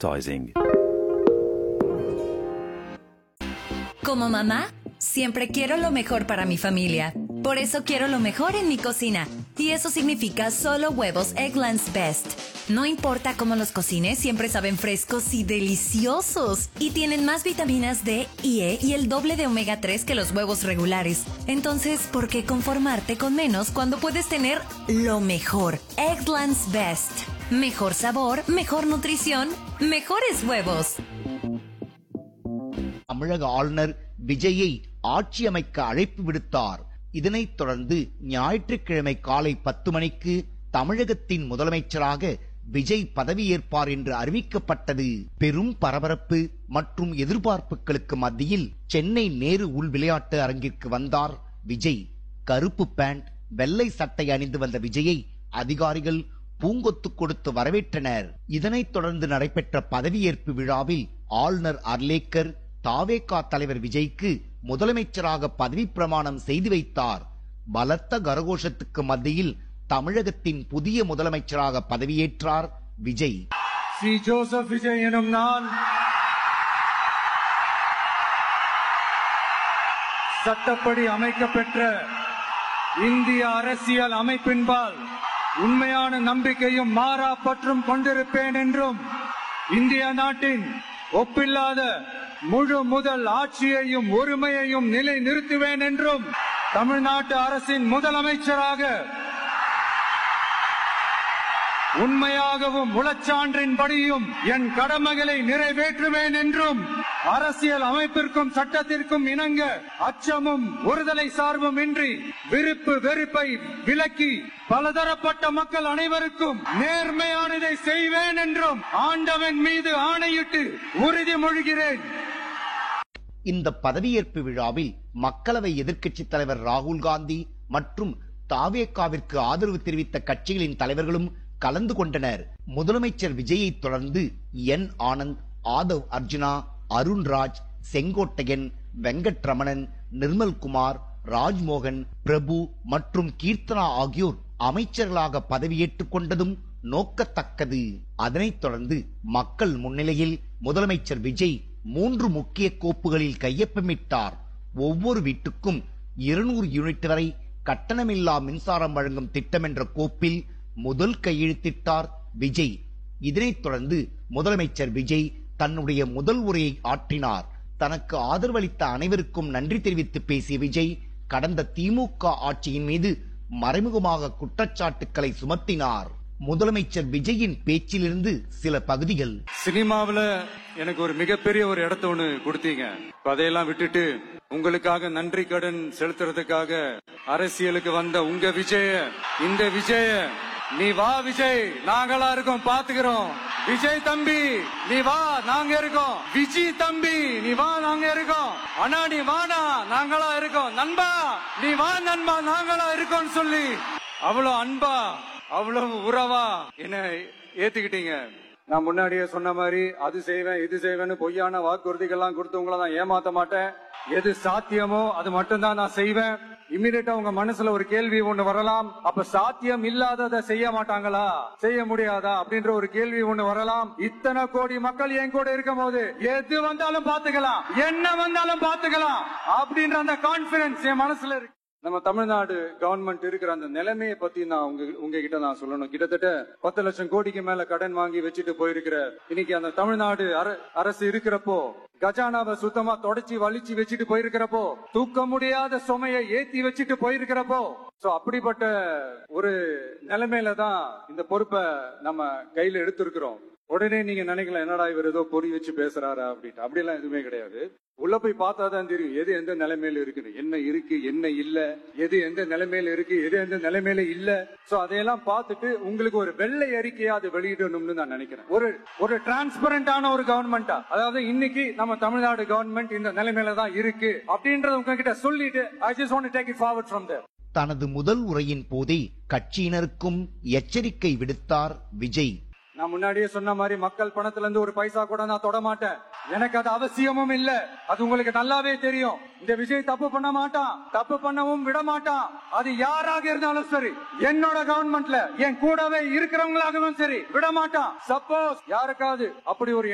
advertising. Como mamá, siempre quiero lo mejor para mi familia. Por eso quiero lo mejor en mi cocina. Y eso significa solo huevos Egglands Best. No importa cómo los cocines, siempre saben frescos y deliciosos. Y tienen más vitaminas D y E y el doble de omega 3 que los huevos regulares. Entonces, ¿por qué conformarte con menos cuando puedes tener lo mejor? Egglands Best. Mejor sabor, mejor nutrición, mejores huevos. தமிழக ஆளுநர் விஜயை ஆட்சி அமைக்க அழைப்பு விடுத்தார் இதனைத் தொடர்ந்து ஞாயிற்றுக்கிழமை காலை பத்து மணிக்கு தமிழகத்தின் முதலமைச்சராக விஜய் பதவியேற்பார் என்று அறிவிக்கப்பட்டது பெரும் பரபரப்பு மற்றும் எதிர்பார்ப்புகளுக்கு மத்தியில் சென்னை நேரு உள் விளையாட்டு அரங்கிற்கு வந்தார் விஜய் கருப்பு பேண்ட் வெள்ளை சட்டை அணிந்து வந்த விஜயை அதிகாரிகள் பூங்கொத்து கொடுத்து வரவேற்றனர் இதனைத் தொடர்ந்து நடைபெற்ற பதவியேற்பு விழாவில் ஆளுநர் அர்லேக்கர் தாவேகா தலைவர் விஜய்க்கு முதலமைச்சராக பதவி பிரமாணம் செய்து வைத்தார் பலத்த கரகோஷத்துக்கு மத்தியில் தமிழகத்தின் புதிய முதலமைச்சராக பதவியேற்றார் விஜய் ஸ்ரீ ஜோசப் விஜய் எனும் நான் சட்டப்படி அமைக்கப்பெற்ற இந்திய அரசியல் அமைப்பின்பால் உண்மையான நம்பிக்கையும் மாறா பற்றும் கொண்டிருப்பேன் என்றும் இந்திய நாட்டின் ஒப்பில்லாத முழு முதல் ஆட்சியையும் ஒருமையையும் நிலை நிறுத்துவேன் என்றும் தமிழ்நாட்டு அரசின் முதலமைச்சராக உண்மையாகவும் உளச்சான்றின்படியும் என் கடமைகளை நிறைவேற்றுவேன் என்றும் அரசியல் அமைப்பிற்கும் சட்டத்திற்கும் இணங்க அச்சமும் ஒருதலை சார்பும் இன்றி விருப்பு வெறுப்பை விலக்கி பலதரப்பட்ட மக்கள் அனைவருக்கும் நேர்மையானதை செய்வேன் என்றும் ஆண்டவன் மீது ஆணையிட்டு உறுதிமொழிகிறேன் இந்த பதவியேற்பு விழாவில் மக்களவை எதிர்க்கட்சித் தலைவர் ராகுல் காந்தி மற்றும் தாவேகாவிற்கு ஆதரவு தெரிவித்த கட்சிகளின் தலைவர்களும் கலந்து கொண்டனர் முதலமைச்சர் விஜயை தொடர்ந்து என் ஆனந்த் ஆதவ் அர்ஜுனா அருண்ராஜ் செங்கோட்டையன் வெங்கட்ரமணன் நிர்மல்குமார் ராஜ்மோகன் பிரபு மற்றும் கீர்த்தனா ஆகியோர் அமைச்சர்களாக பதவியேற்றுக் கொண்டதும் நோக்கத்தக்கது அதனைத் தொடர்ந்து மக்கள் முன்னிலையில் முதலமைச்சர் விஜய் மூன்று முக்கிய கோப்புகளில் கையொப்பமிட்டார் ஒவ்வொரு வீட்டுக்கும் இருநூறு யூனிட் வரை கட்டணமில்லா மின்சாரம் வழங்கும் திட்டம் என்ற கோப்பில் முதல் கையெழுத்திட்டார் விஜய் இதனைத் தொடர்ந்து முதலமைச்சர் விஜய் தன்னுடைய முதல் உரையை ஆற்றினார் தனக்கு ஆதரவளித்த அனைவருக்கும் நன்றி தெரிவித்து பேசிய விஜய் கடந்த திமுக ஆட்சியின் மீது மறைமுகமாக குற்றச்சாட்டுக்களை சுமத்தினார் முதலமைச்சர் விஜயின் பேச்சிலிருந்து சில பகுதிகள் சினிமாவுல எனக்கு ஒரு மிகப்பெரிய ஒரு இடத்த ஒண்ணு கொடுத்தீங்க இப்ப அதையெல்லாம் விட்டுட்டு உங்களுக்காக நன்றி கடன் செலுத்துறதுக்காக அரசியலுக்கு வந்த உங்க விஜய இந்த விஜய நீ வா விஜய் நாங்களா இருக்கோம் பாத்துக்கிறோம் விஜய் தம்பி நீ வா நாங்க இருக்கோம் விஜி தம்பி நீ வா நாங்க இருக்கோம் அண்ணா நீ வாடா நாங்களா இருக்கோம் நண்பா நீ வா நண்பா நாங்களா இருக்கோம்னு சொல்லி அவ்வளவு அன்பா அவ்வளவு உறவா என்ன ஏத்துக்கிட்டீங்க நான் முன்னாடியே சொன்ன மாதிரி அது செய்வேன் இது செய்வேன்னு பொய்யான வாக்குறுதிகள்லாம் கொடுத்து உங்களை நான் ஏமாத்த மாட்டேன் எது சாத்தியமோ அது மட்டும்தான் நான் செய்வேன் இம்மிடியா உங்க மனசுல ஒரு கேள்வி ஒண்ணு வரலாம் அப்ப சாத்தியம் இல்லாததை செய்ய மாட்டாங்களா செய்ய முடியாதா அப்படின்ற ஒரு கேள்வி ஒண்ணு வரலாம் இத்தனை கோடி மக்கள் என் கூட இருக்கும் போது எது வந்தாலும் பாத்துக்கலாம் என்ன வந்தாலும் பாத்துக்கலாம் அப்படின்ற அந்த கான்பிடன்ஸ் என் மனசுல இருக்கு நம்ம தமிழ்நாடு கவர்மெண்ட் இருக்கிற அந்த நிலைமையை பத்தி நான் உங்க உங்ககிட்ட நான் சொல்லணும் கிட்டத்தட்ட பத்து லட்சம் கோடிக்கு மேல கடன் வாங்கி வச்சுட்டு போயிருக்கிற இன்னைக்கு அந்த தமிழ்நாடு அர- அரசு இருக்கிறப்போ கஜானாவை சுத்தமா தொடச்சி வலிச்சு வச்சுட்டு போயிருக்கிறப்போ தூக்க முடியாத சுமையை ஏத்தி வச்சுட்டு போயிருக்கிறப்போ சோ அப்படிப்பட்ட ஒரு நிலைமையில தான் இந்த பொறுப்பை நம்ம கையில எடுத்திருக்கிறோம் உடனே நீங்க நினைக்கலாம் என்னடா இவர் ஏதோ பொறி வச்சு பேசுறாரா அப்படின்ட்டு அப்படியெல்லாம் எதுவுமே கிடையாது உள்ள போய் பார்த்தா தான் தெரியும் எது எந்த நிலைமையில இருக்குது என்ன இருக்கு என்ன இல்ல எது எந்த நிலைமையில இருக்கு எது எந்த நிலைமையில இல்ல சோ அதையெல்லாம் பார்த்துட்டு உங்களுக்கு ஒரு வெள்ளை அறிக்கையா அது வெளியிடணும்னு நான் நினைக்கிறேன் ஒரு ஒரு டிரான்ஸ்பரண்டான ஒரு கவர்மெண்டா அதாவது இன்னைக்கு நம்ம தமிழ்நாடு கவர்மெண்ட் இந்த நிலைமையில தான் இருக்கு அப்படின்றத உங்ககிட்ட சொல்லிட்டு I just want take it forward from there தனது முதல் உரையின் போதே கட்சியினருக்கும் எச்சரிக்கை விடுத்தார் விஜய் நான் முன்னாடியே சொன்ன மாதிரி மக்கள் பணத்துல இருந்து ஒரு பைசா கூட நான் தொட மாட்டேன் எனக்கு அது அவசியமும் இல்ல அது உங்களுக்கு நல்லாவே தெரியும் இந்த விஜய் தப்பு பண்ண மாட்டான் தப்பு பண்ணவும் விட மாட்டான் அது யாராக இருந்தாலும் சரி என்னோட கவர்மெண்ட்ல என் கூடவே இருக்கிறவங்களாகவும் சரி விட மாட்டான் சப்போஸ் யாருக்காவது அப்படி ஒரு